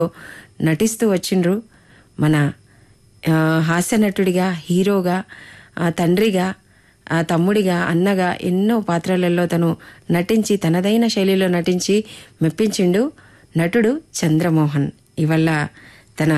నటిస్తూ వచ్చిండ్రు మన ఆ, హాస్య నటుడిగా హీరోగా ఆ, తండ్రిగా ఆ, తమ్ముడిగా అన్నగా ఎన్నో పాత్రలలో తను నటించి తనదైన శైలిలో నటించి మెప్పించిండు నటుడు చంద్రమోహన్ ఇవల్ల తన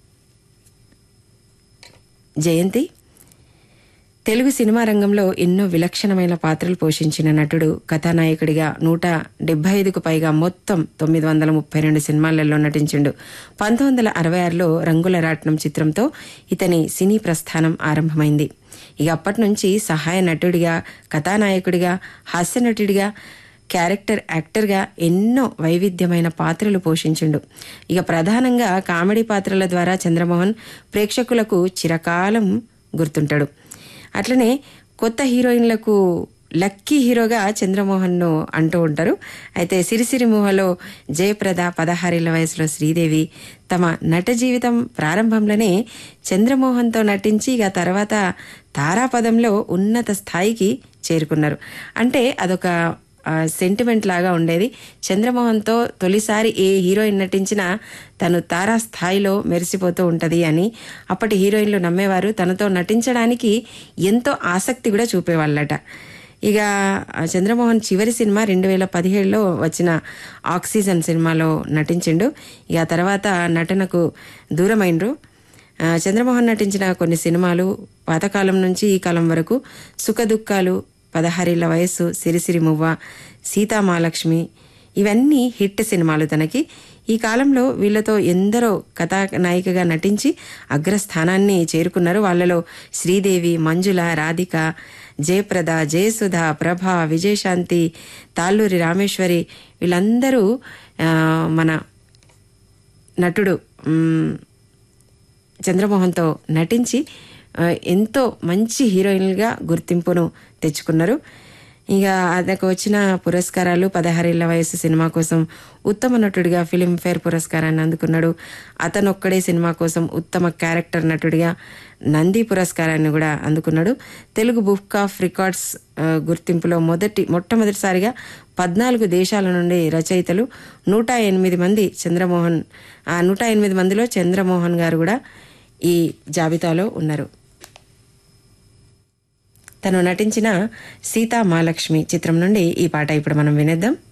జయంతి తెలుగు సినిమా రంగంలో ఎన్నో విలక్షణమైన పాత్రలు పోషించిన నటుడు కథానాయకుడిగా నూట డెబ్బై ఐదుకు పైగా మొత్తం తొమ్మిది వందల ముప్పై రెండు సినిమాలలో నటించిండు పంతొమ్మిది వందల అరవై ఆరులో రంగుల రాట్నం చిత్రంతో ఇతని సినీ ప్రస్థానం ఆరంభమైంది ఇక అప్పటి నుంచి సహాయ నటుడిగా కథానాయకుడిగా హాస్య నటుడిగా క్యారెక్టర్ యాక్టర్గా ఎన్నో వైవిధ్యమైన పాత్రలు పోషించిండు ఇక ప్రధానంగా కామెడీ పాత్రల ద్వారా చంద్రమోహన్ ప్రేక్షకులకు చిరకాలం గుర్తుంటాడు అట్లనే కొత్త హీరోయిన్లకు లక్కీ హీరోగా చంద్రమోహన్ను అంటూ ఉంటారు అయితే సిరిసిరి మూహలో జయప్రద పదహారేళ్ల వయసులో శ్రీదేవి తమ నట జీవితం ప్రారంభంలోనే చంద్రమోహన్తో నటించి ఇక తర్వాత తారాపదంలో ఉన్నత స్థాయికి చేరుకున్నారు అంటే అదొక సెంటిమెంట్ లాగా ఉండేది చంద్రమోహన్తో తొలిసారి ఏ హీరోయిన్ నటించినా తను తారా స్థాయిలో మెరిసిపోతూ ఉంటుంది అని అప్పటి హీరోయిన్లు నమ్మేవారు తనతో నటించడానికి ఎంతో ఆసక్తి కూడా చూపేవాళ్ళట ఇక ఆ చంద్రమోహన్ చివరి సినిమా రెండు వేల పదిహేడులో వచ్చిన ఆక్సిజన్ సినిమాలో నటించిండు ఇక ఆ తర్వాత నటనకు దూరమైండ్రు ఆ, చంద్రమోహన్ నటించిన కొన్ని సినిమాలు పాతకాలం నుంచి ఈ కాలం వరకు సుఖదుఖాలు పదహారేళ్ల వయస్సు సిరిసిరి మువ్వ సీతామాలక్ష్మి ఇవన్నీ హిట్ సినిమాలు తనకి ఈ కాలంలో వీళ్ళతో ఎందరో కథానాయికగా నటించి అగ్రస్థానాన్ని చేరుకున్నారు వాళ్ళలో శ్రీదేవి మంజుల రాధిక జయప్రద జయసుధ ప్రభ విజయశాంతి తాళ్ళూరి రామేశ్వరి వీళ్ళందరూ ఆ, మన నటుడు మ్, చంద్రమోహన్తో నటించి ఆ, ఎంతో మంచి హీరోయిన్గా గుర్తింపును తెచ్చుకున్నారు ఇక అతనికి వచ్చిన పురస్కారాలు పదహారేళ్ల వయసు సినిమా కోసం ఉత్తమ నటుడిగా ఫిలింఫేర్ పురస్కారాన్ని అందుకున్నాడు అతను ఒక్కడే సినిమా కోసం ఉత్తమ క్యారెక్టర్ నటుడిగా నంది పురస్కారాన్ని కూడా అందుకున్నాడు తెలుగు బుక్ ఆఫ్ రికార్డ్స్ ఆ, గుర్తింపులో మొదటి మొట్టమొదటిసారిగా పద్నాలుగు దేశాల నుండి రచయితలు నూట ఎనిమిది మంది చంద్రమోహన్ ఆ నూట ఎనిమిది మందిలో చంద్రమోహన్ గారు కూడా ఈ జాబితాలో ఉన్నారు తను నటించిన సీతా మహాలక్ష్మి చిత్రం నుండి ఈ పాట ఇప్పుడు మనం వినేద్దాం